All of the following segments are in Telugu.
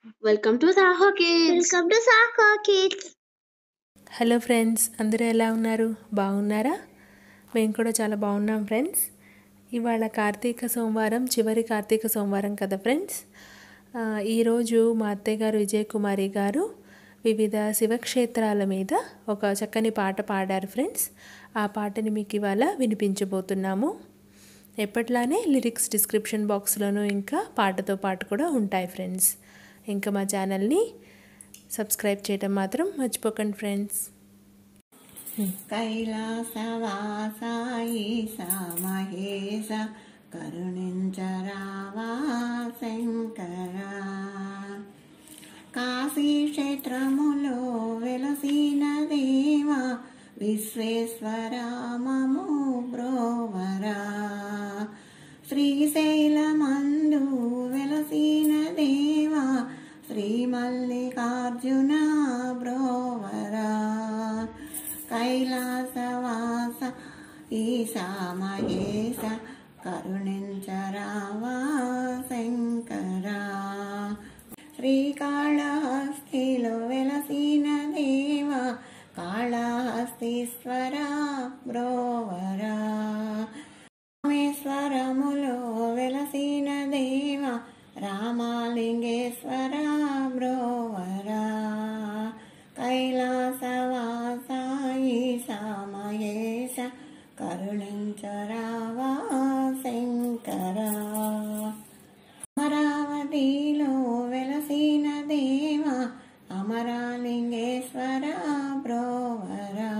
వెల్కమ్ టు సాహో కిడ్స్ వెల్కమ్ టు సాకో కిడ్స్ హలో ఫ్రెండ్స్ అందరూ ఎలా ఉన్నారు బాగున్నారా మేము కూడా చాలా బాగున్నాం ఫ్రెండ్స్ ఇవాళ కార్తీక సోమవారం చివరి కార్తీక సోమవారం కదా ఫ్రెండ్స్ ఆ, ఈరోజు మా అత్తయ్య గారు విజయ్ కుమారి గారు వివిధ శివక్షేత్రాల మీద ఒక చక్కని పాట పాడారు ఫ్రెండ్స్ ఆ పాటని మీకు ఇవాళ వినిపించబోతున్నాము ఎప్పట్లానే లిరిక్స్ డిస్క్రిప్షన్ బాక్స్లోనూ ఇంకా పాటతో పాటు కూడా ఉంటాయి ఫ్రెండ్స్ ఇంకా మా ఛానల్ని సబ్స్క్రైబ్ చేయడం మాత్రం మర్చిపోకండి ఫ్రెండ్స్ కైలాసవాసా ఈశా మహేశ కరుణించరావా శంకర కాశీ క్షేత్రములో వెలసిన దేవా విశ్వేశ్వరామము బ్రోవరా శ్రీశైలమందు వెలసిన దేవా శ్రీ మల్లికార్జున బ్రోవరా కైలాసవాస ఈశా మహేశ కరుణించరావా శంకరా శ్రీకాళహస్తిలో వెలసిన దేవ కాళహస్తీశ్వర బ్రోవరా రామేశ్వరములో వెలసిన దేవ రామాలింగేశ్వర బ్రోవరా కైలాసవాస ఈశా మహేశ కరుణించరావా శంకరా అమరావతిలో వెలసిన దేవ అమరాలింగేశ్వర బ్రోవరా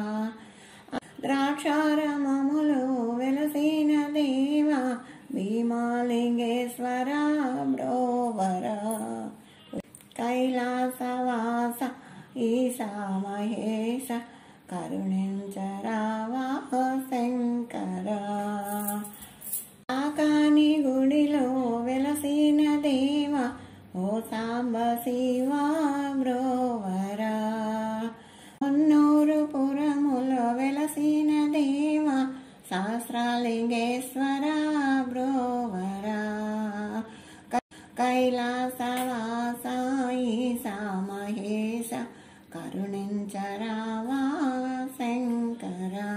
ద్రాక్షారమములో వెలసిన దేవ భీమాలింగేశ్వర బ్రోవరా కైలాసవాస ఈశా మహేశ కరుణించరావా శంకరా కాకాని గుడిలో వెలసిన దేవ ఓ సాంబ శివ బ్రోవరా మున్నూరు పురములో వెలసిన దేవ సహస్రాలింగేశ్వర బ్రోవరా కైలాసవాస ఈశా మహేశ కరుణించరావా శంకరా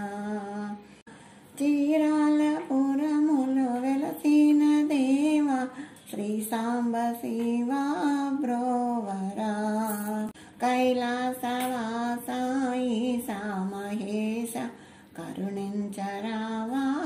చీరాలపురములో వెలసిన దేవ శ్రీ సాంబ శివ బ్రోవరా కైలాసవాస ఈశా మహేశ కరుణించరావా